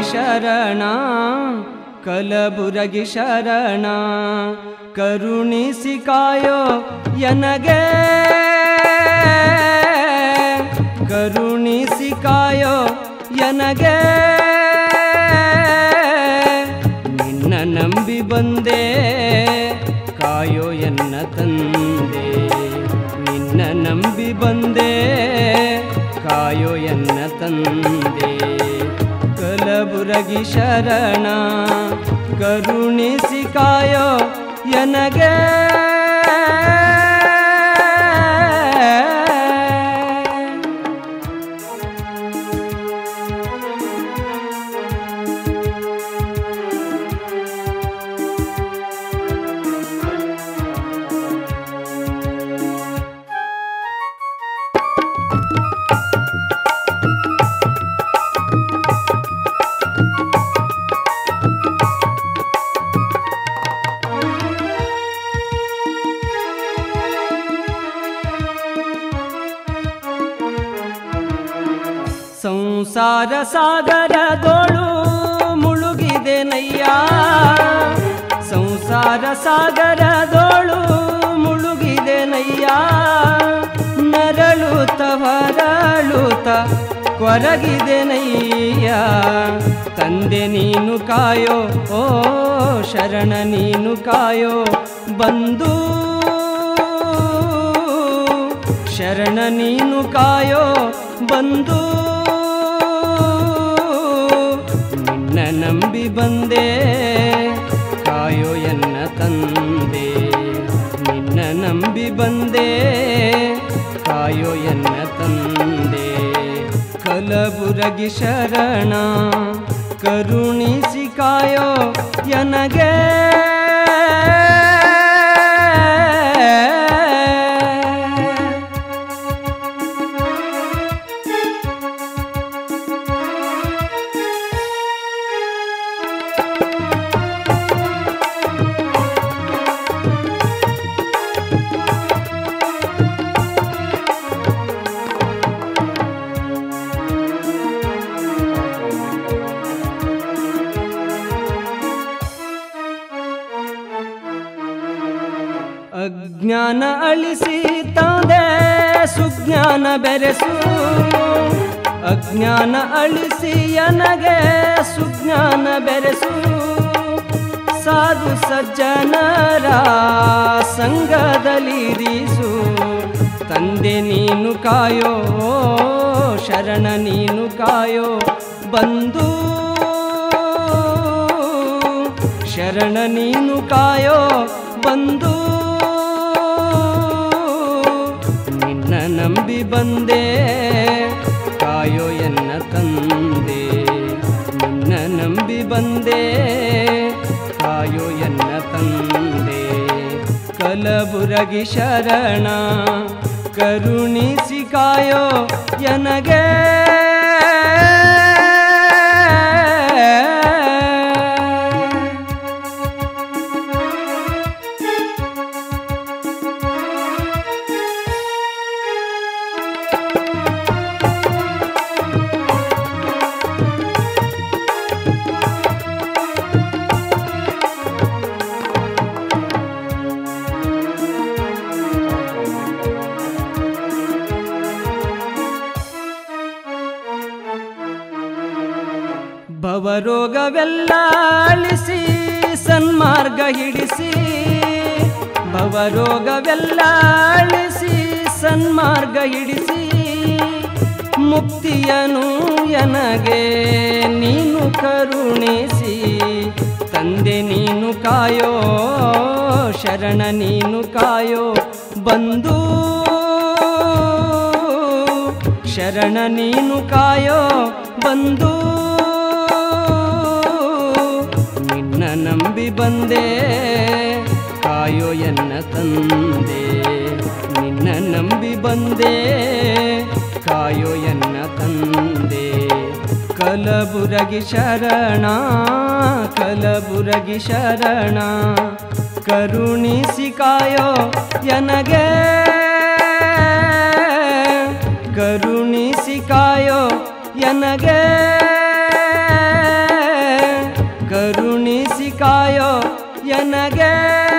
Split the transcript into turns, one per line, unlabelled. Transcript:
ಶರಣ ಕಲಬುರಗಿ ಶರಣ ಕರುಣಿಸಿ ಕಾಯೋ ಎನಗೆ ಕರುಣಿಸಿ ಕಾಯೋ ಎನಗೆ ನಿನ್ನ ನಂಬಿ ಬಂದೆ ಕಾಯೋ ಎನ್ನ ತಂದೆ ನಿನ್ನ ನಂಬಿ ಬಂದೆ ಕಾಯೋ ಎನ್ನ ತಂದೆ ಕಲಬುರಗಿ ಶರಣ ಕರುಣಿಸಿ ಕಾಯೋ ಎನಗೆ ಸಂಸಾರ ಸಾಗರದೋಳು ಮುಳುಗಿದೆ ನಯ್ಯ ಸಂಸಾರ ಸಾಗರದೋಳು ಮುಳುಗಿದೆ ನಯ್ಯ ನರಳುತ್ತ ಹೊರಳುತ್ತ ಕೊರಗಿದೆ ನಯ್ಯ ತಂದೆ ನೀನು ಕಾಯೋ ಓ ಶರಣ ನೀನು ಕಾಯೋ ಬಂದು ಶರಣ ನೀನು ಕಾಯೋ ಬಂದು ನಿನ್ನ ನಂಬಿ ಬಂದೆ ಕಾಯೋ ಎನ್ನ ತಂದೆ ನಿನ್ನ ನಂಬಿ ಬಂದೆ ಕಾಯೋ ಎನ್ನ ತಂದೆ ಕಲಬುರಗಿ ಶರಣ ಕರುಣಿಸಿ ಕಾಯೋ ಎನಗೆ ಅಜ್ಞಾನ ಅಳಿಸಿ ತಂದೆ ಸುಜ್ಞಾನ ಬೆರೆಸು ಅಜ್ಞಾನ ಅಳಿಸಿ ನನಗೆ ಸುಜ್ಞಾನ ಬೆರೆಸು ಸಾಧು ಸಜ್ಜನರ ಸಂಘದಲ್ಲಿರಿಸು ತಂದೆ ನೀನು ಕಾಯೋ ಶರಣ ನೀನು ಕಾಯೋ ಬಂದು ಶರಣ ನೀನು ಕಾಯೋ ಬಂದು ನಿನ್ನ ನಂಬಿ ಬಂದೆ ಕಾಯೋ ಎನ್ನ ತಂದೆ ನಿನ್ನ ನಂಬಿ ಬಂದೆ ಕಾಯೋ ಎನ್ನ ತಂದೆ ಕಲಬುರಗಿ ಶರಣ ಕರುಣಿಸಿ ಕಾಯೋ ಎನಗೆ ಭವರೋಗವೆಲ್ಲ ಅಳಿಸಿ ಸನ್ಮಾರ್ಗ ಹಿಡಿಸಿ ಭವರೋಗವೆಲ್ಲ ಅಳಿಸಿ ಸನ್ಮಾರ್ಗ ಹಿಡಿಸಿ ಮುಕ್ತಿಯನು ಎನಗೆ ನೀನು ಕರುಣಿಸಿ ತಂದೆ ನೀನು ಕಾಯೋ ಶರಣ ನೀನು ಕಾಯೋ ಬಂದು ಶರಣ ನೀನು ಕಾಯೋ ಬಂದು ನಿನ್ನ ನಂಬಿ ಬಂದೆ ಕಾಯೋ ಎನ್ನ ತಂದೆ ನಿನ್ನ ನಂಬಿ ಬಂದೆ ಕಾಯೋ ಎನ್ನ ತಂದೆ ಕಲಬುರಗಿ ಶರಣ ಕಲಬುರಗಿ ಶರಣ ಕರುಣಿಸಿ ಕಾಯೋ ಎನಗೆ ಕರುಣಿಸಿ ಕಾಯೋ ಎನಗೆ ಕರುಣಿಸಿ ಕಾಯೋ ಎನಗೆ